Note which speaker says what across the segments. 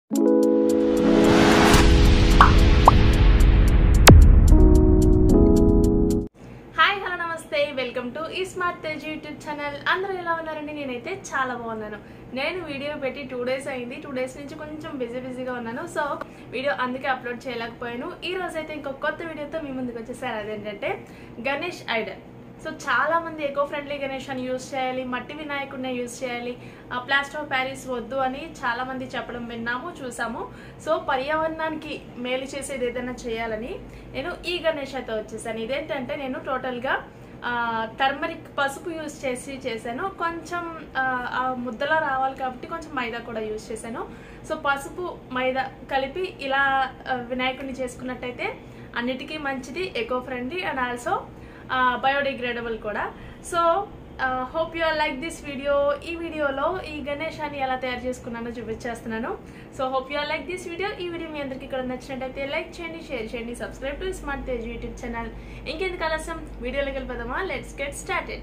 Speaker 1: hi hello namaste welcome to ఈ smart Tej YouTube channel అందరూ ఎలా ఉన్నారండి నేనైతే చాలా బాగున్నాను నేను వీడియో పెట్టి టూ డేస్ అయింది టూ డేస్ నుంచి కొంచెం బిజీ బిజీగా ఉన్నాను సో వీడియో అందుకే అప్లోడ్ చేయలేకపోయాను ఈ రోజు అయితే ఇంకొక కొత్త వీడియోతో మీ ముందుకు వచ్చేసారు అదేంటంటే గణేష్ ఐడల్ సో చాలా మంది ఎకో ఫ్రెండ్లీ గణేష్ యూస్ చేయాలి మట్టి వినాయకుడిని యూస్ చేయాలి ప్లాస్టర్ ఆఫ్ ప్యారిస్ వద్దు అని చాలా మంది చెప్పడం విన్నాము చూసాము సో పర్యావరణానికి మేలు చేసేది ఏదైనా చేయాలని నేను ఈ గణేష్ అయితే వచ్చేసాను ఇదేంటంటే నేను టోటల్గా టర్మరిక్ పసుపు యూస్ చేసి చేశాను కొంచెం ఆ, ఆ ముద్దలా రావాలి కాబట్టి కొంచెం మైదా కూడా యూస్ చేశాను సో పసుపు మైదా కలిపి ఇలా ఆ, వినాయకుడిని చేసుకున్నట్టయితే అన్నిటికీ మంచిది eco friendly and also biodegradable కూడా so hope you are like this video ఈ వీడియోలో ఈ గణేశాన్ని ఎలా తయారు చేసుకున్నానో చూపించేస్తున్నాను so hope you are like this video ఈ వీడియో మీ అందరికీ ఇక్కడ నచ్చినట్టయితే లైక్ చేయండి షేర్ చేయండి subscribe to smart Tej YouTube channel ఇంకెందుకు ఆలస్యం వీడియోలోకి వెళ్ళిపోదామా లెట్స్ గెట్ స్టార్టెడ్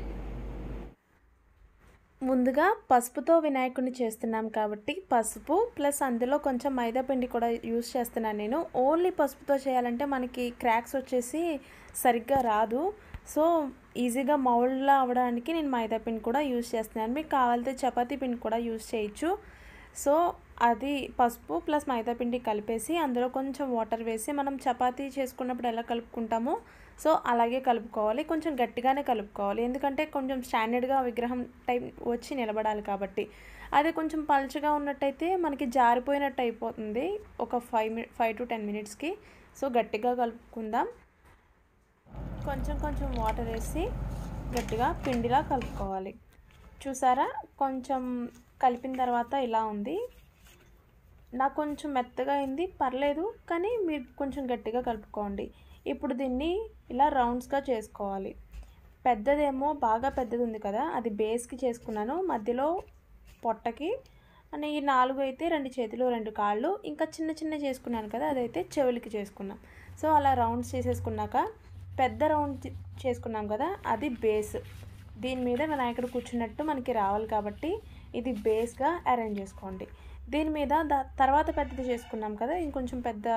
Speaker 1: ముందుగా పసుపుతో వినాయకుడిని చేస్తున్నాం కాబట్టి పసుపు ప్లస్ అందులో కొంచెం మైదా పిండి కూడా యూస్ చేస్తున్నాను నేను ఓన్లీ పసుపుతో చేయాలంటే మనకి క్రాక్స్ వచ్చేసి సరిగ్గా రాదు సో ఈజీగా మౌల్డ్లా అవ్వడానికి నేను మైదా పిండి కూడా యూస్ చేస్తున్నాను మీకు కావాలితే చపాతీ పిండి కూడా యూస్ చేయొచ్చు సో అది పసుపు ప్లస్ మైదా పిండి కలిపేసి అందులో కొంచెం వాటర్ వేసి మనం చపాతీ చేసుకున్నప్పుడు ఎలా కలుపుకుంటామో సో అలాగే కలుపుకోవాలి కొంచెం గట్టిగానే కలుపుకోవాలి ఎందుకంటే కొంచెం స్టాండర్డ్గా విగ్రహం టైం వచ్చి నిలబడాలి కాబట్టి అదే కొంచెం పలుచగా ఉన్నట్టయితే మనకి జారిపోయినట్టు అయిపోతుంది ఒక five minute five to ten మినిట్స్కి సో గట్టిగా కలుపుకుందాం కొంచెం కొంచెం వాటర్ వేసి గట్టిగా పిండిలా కలుపుకోవాలి చూసారా కొంచెం కలిపిన తర్వాత ఇలా ఉంది నాకు కొంచెం మెత్తగా అయింది పర్లేదు కానీ మీరు కొంచెం గట్టిగా కలుపుకోండి ఇప్పుడు దీన్ని ఇలా రౌండ్స్గా చేసుకోవాలి పెద్దదేమో బాగా పెద్దది ఉంది కదా అది బేస్కి చేసుకున్నాను మధ్యలో పొట్టకి అని ఈ నాలుగు అయితే రెండు చేతులు రెండు కాళ్ళు ఇంకా చిన్న చిన్న చేసుకున్నాను కదా అదైతే చెవులకి చేసుకున్నాం సో అలా రౌండ్స్ చేసేసుకున్నాక పెద్ద రౌండ్ చే- చేసుకున్నాం కదా అది బేస్ దీని మీద వినాయకుడు కూర్చున్నట్టు మనకి రావాలి కాబట్టి ఇది బేస్గా అరేంజ్ చేసుకోండి దీని మీద దా తర్వాత పెద్దది చేసుకున్నాం కదా ఇంకొంచెం పెద్ద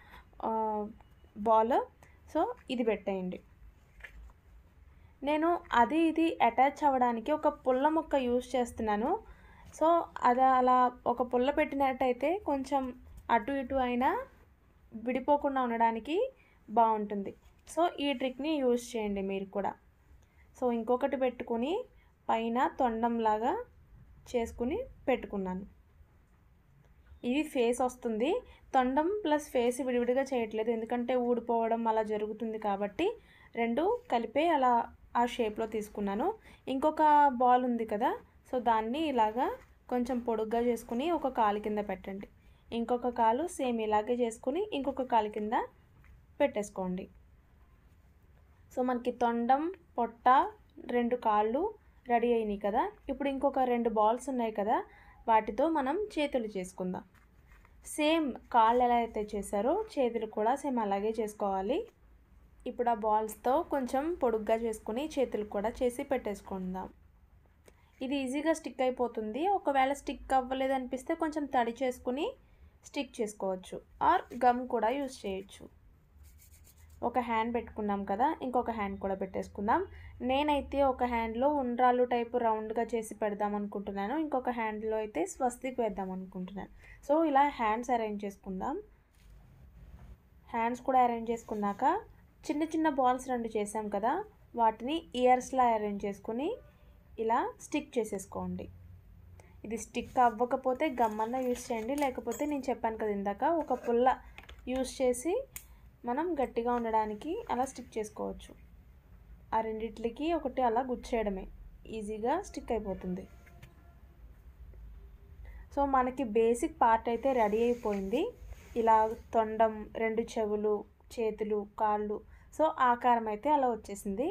Speaker 1: బాల్ సో ఇది పెట్టేయండి నేను అది ఇది అటాచ్ అవ్వడానికి ఒక పుల్ల ముక్క యూస్ చేస్తున్నాను సో అది అలా ఒక పుల్ల పెట్టినట్టయితే కొంచెం అటు ఇటు అయినా విడిపోకుండా ఉండడానికి బాగుంటుంది సో ఈ ట్రిక్ని యూస్ చేయండి మీరు కూడా సో ఇంకొకటి పెట్టుకుని పైన తొండంలాగా చేసుకుని పెట్టుకున్నాను ఇది ఫేస్ వస్తుంది తొండం ప్లస్ ఫేస్ విడివిడిగా చేయట్లేదు ఎందుకంటే ఊడిపోవడం అలా జరుగుతుంది కాబట్టి రెండు కలిపే అలా ఆ షేప్లో తీసుకున్నాను ఇంకొక బాల్ ఉంది కదా సో దాన్ని ఇలాగా కొంచెం పొడుగ్గా చేసుకుని ఒక కాలు కింద పెట్టండి ఇంకొక కాలు సేమ్ ఇలాగే చేసుకుని ఇంకొక కాలు కింద పెట్టేసుకోండి సో మనకి తొండం పొట్ట రెండు కాళ్ళు రెడీ అయినాయి కదా ఇప్పుడు ఇంకొక రెండు బాల్స్ ఉన్నాయి కదా వాటితో మనం చేతులు చేసుకుందాం సేమ్ కాళ్ళు ఎలా అయితే చేశారో చేతులు కూడా సేమ్ అలాగే చేసుకోవాలి ఇప్పుడు ఆ బాల్స్తో కొంచెం పొడుగ్గా చేసుకుని చేతులు కూడా చేసి పెట్టేసుకుందాం ఇది ఈజీగా స్టిక్ అయిపోతుంది ఒకవేళ స్టిక్ అవ్వలేదు అనిపిస్తే కొంచెం తడి చేసుకుని స్టిక్ చేసుకోవచ్చు ఆర్ గమ్ కూడా యూస్ చేయొచ్చు ఒక హ్యాండ్ పెట్టుకున్నాం కదా ఇంకొక హ్యాండ్ కూడా పెట్టేసుకుందాం నేనైతే ఒక హ్యాండ్లో ఉండ్రాలు టైపు రౌండ్గా చేసి పెడదాం అనుకుంటున్నాను ఇంకొక హ్యాండ్లో అయితే స్వస్తికి వేద్దాం అనుకుంటున్నాను సో ఇలా హ్యాండ్స్ అరేంజ్ చేసుకుందాం హ్యాండ్స్ కూడా అరేంజ్ చేసుకున్నాక చిన్న చిన్న బాల్స్ రెండు చేసాం కదా వాటిని ఇయర్స్లా అరేంజ్ చేసుకుని ఇలా స్టిక్ చేసేసుకోండి ఇది స్టిక్ అవ్వకపోతే గమ్మన్న యూస్ చేయండి లేకపోతే నేను చెప్పాను కదా ఇందాక ఒక పుల్ల యూస్ చేసి మనం గట్టిగా ఉండడానికి అలా స్టిక్ చేసుకోవచ్చు ఆ రెండిట్లకి ఒకటి అలా గుచ్చేయడమే ఈజీగా స్టిక్ అయిపోతుంది సో మనకి బేసిక్ పార్ట్ అయితే రెడీ అయిపోయింది ఇలా తొండం రెండు చెవులు చేతులు కాళ్ళు సో ఆకారం అయితే అలా వచ్చేసింది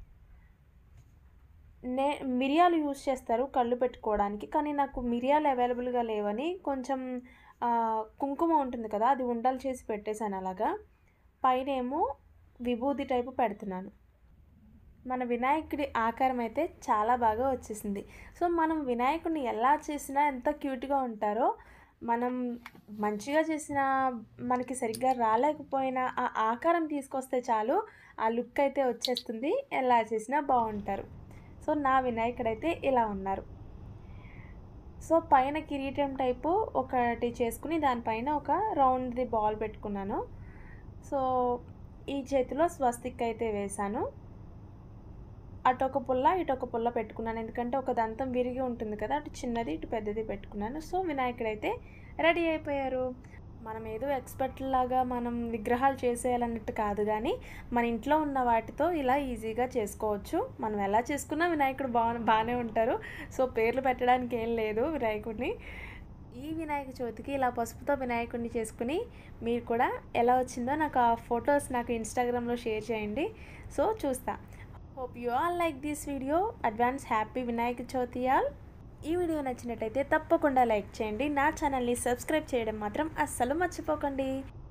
Speaker 1: నే మిరియాలు యూస్ చేస్తారు కళ్ళు పెట్టుకోవడానికి కానీ నాకు మిరియాలు అవైలబుల్గా లేవని కొంచెం ఆ, కుంకుమ ఉంటుంది కదా అది ఉండలు చేసి పెట్టేశాను అలాగా పైన ఏమో విభూది టైపు పెడుతున్నాను మన వినాయకుడి ఆకారం అయితే చాలా బాగా వచ్చేసింది సో మనం వినాయకుడిని ఎలా చేసినా ఎంత క్యూట్గా ఉంటారో మనం మంచిగా చేసిన మనకి సరిగ్గా రాలేకపోయినా ఆ ఆకారం తీసుకొస్తే చాలు ఆ లుక్ అయితే వచ్చేస్తుంది ఎలా చేసినా బాగుంటారు సో నా వినాయకుడైతే ఇలా ఉన్నారు సో పైన కిరీటం టైపు ఒకటి చేసుకుని దానిపైన ఒక రౌండ్ది బాల్ పెట్టుకున్నాను సో ఈ చేతిలో స్వస్తిక్ అయితే వేశాను అటు ఒక పుల్ల ఇటు ఒక పుల్ల పెట్టుకున్నాను ఎందుకంటే ఒక దంతం విరిగి ఉంటుంది కదా అటు చిన్నది ఇటు పెద్దది పెట్టుకున్నాను సో వినాయకుడు అయితే రెడీ అయిపోయారు మనం ఏదో ఎక్స్పర్ట్ లాగా మనం విగ్రహాలు చేసేయాలన్నట్టు కాదు కానీ మన ఇంట్లో ఉన్న వాటితో ఇలా ఈజీగా చేసుకోవచ్చు మనం ఎలా చేసుకున్నా వినాయకుడు బా బాగానే ఉంటారు సో పేర్లు పెట్టడానికి ఏం లేదు వినాయకుడిని ఈ వినాయక చవితికి ఇలా పసుపుతో వినాయకుడిని చేసుకుని మీరు కూడా ఎలా వచ్చిందో నాకు ఆ ఫొటోస్ నాకు ఇన్స్టాగ్రామ్లో షేర్ చేయండి సో చూస్తా hope you all like this video advance happy Vinayaka Chavithi all ఈ వీడియో నచ్చినట్టయితే తప్పకుండా లైక్ చేయండి నా ఛానల్ని సబ్స్క్రైబ్ చేయడం మాత్రం అస్సలు మర్చిపోకండి